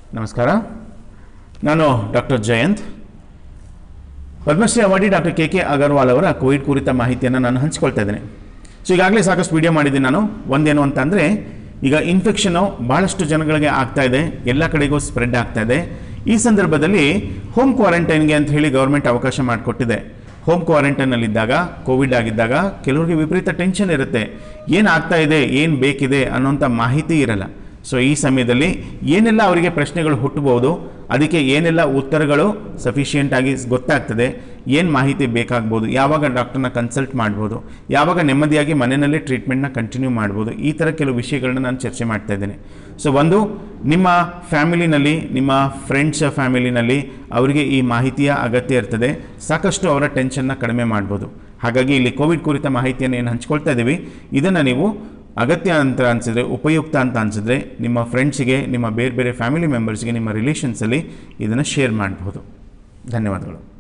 ನಮಸ್ಕಾರ ನಾನು doctor Jayanth Padmashri awardee doctor K K Agarwal ಅವರ ಕೋವಿಡ್ ಕುರಿತ ಮಾಹಿತಿಯನ್ನು ನಾನು ಹಂಚ್ಕೊಳ್ತಾ ಇದ್ದೇನೆ ಸೊ ಈಗಾಗಲೇ ಸಾಕಷ್ಟು ವಿಡಿಯೋ ಮಾಡಿದ್ದೀನಿ ನಾನು ಒಂದೇನು ಅಂತ ಅಂದರೆ ಈಗ ಇನ್ಫೆಕ್ಷನು ಭಾಳಷ್ಟು ಜನಗಳಿಗೆ ಆಗ್ತಾ ಇದೆ ಎಲ್ಲ ಕಡೆಗೂ ಸ್ಪ್ರೆಡ್ ಆಗ್ತಾ ಇದೆ ಈ ಸಂದರ್ಭದಲ್ಲಿ ಹೋಮ್ ಕ್ವಾರಂಟೈನ್ಗೆ ಅಂತ ಹೇಳಿ ಗೌರ್ಮೆಂಟ್ ಅವಕಾಶ ಮಾಡಿಕೊಟ್ಟಿದೆ ಹೋಮ್ ಕ್ವಾರಂಟೈನಲ್ಲಿದ್ದಾಗ ಕೋವಿಡ್ ಆಗಿದ್ದಾಗ ಕೆಲವರಿಗೆ ವಿಪರೀತ ಟೆನ್ಷನ್ ಇರುತ್ತೆ ಏನು ಆಗ್ತಾ ಇದೆ ಏನು ಬೇಕಿದೆ ಅನ್ನೋಂಥ ಮಾಹಿತಿ ಇರಲ್ಲ ಸೊ ಈ ಸಮಯದಲ್ಲಿ ಏನೆಲ್ಲ ಅವರಿಗೆ ಪ್ರಶ್ನೆಗಳು ಹುಟ್ಟಬಹುದು ಅದಕ್ಕೆ ಏನೆಲ್ಲ ಉತ್ತರಗಳು ಸಫಿಷಿಯೆಂಟ್ ಆಗಿ ಗೊತ್ತಾಗ್ತದೆ ಏನು ಮಾಹಿತಿ ಬೇಕಾಗ್ಬೋದು ಯಾವಾಗ ಡಾಕ್ಟರ್ನ ಕನ್ಸಲ್ಟ್ ಮಾಡ್ಬೋದು ಯಾವಾಗ ನೆಮ್ಮದಿಯಾಗಿ ಮನೆಯಲ್ಲೇ ಟ್ರೀಟ್ಮೆಂಟ್ನ ಕಂಟಿನ್ಯೂ ಮಾಡ್ಬೋದು ಈ ಥರ ಕೆಲವು ವಿಷಯಗಳನ್ನ ನಾನು ಚರ್ಚೆ ಮಾಡ್ತಾ ಇದ್ದೇನೆ ಸೊ ಒಂದು ನಿಮ್ಮ ಫ್ಯಾಮಿಲಿನಲ್ಲಿ ನಿಮ್ಮ ಫ್ರೆಂಡ್ಸ್ ಫ್ಯಾಮಿಲಿನಲ್ಲಿ ಅವರಿಗೆ ಈ ಮಾಹಿತಿಯ ಅಗತ್ಯ ಇರ್ತದೆ ಸಾಕಷ್ಟು ಅವರ ಟೆನ್ಷನ್ನ ಕಡಿಮೆ ಮಾಡ್ಬೋದು ಹಾಗಾಗಿ ಇಲ್ಲಿ ಕೋವಿಡ್ ಕುರಿತ ಮಾಹಿತಿಯನ್ನು ಏನು ಹಂಚ್ಕೊಳ್ತಾ ಇದ್ದೀವಿ ಇದನ್ನು ನೀವು ಅಗತ್ಯ ಅಂತ ಅನಿಸಿದ್ರೆ ಉಪಯುಕ್ತ ಅಂತ ಅನಿಸಿದ್ರೆ ನಿಮ್ಮ ಫ್ರೆಂಡ್ಸಿಗೆ ನಿಮ್ಮ ಬೇರೆ ಬೇರೆ ಫ್ಯಾಮಿಲಿ ಮೆಂಬರ್ಸ್ಗೆ ನಿಮ್ಮ ರಿಲೇಷನ್ಸಲ್ಲಿ ಇದನ್ನು ಶೇರ್ ಮಾಡಬಹುದು ಧನ್ಯವಾದಗಳು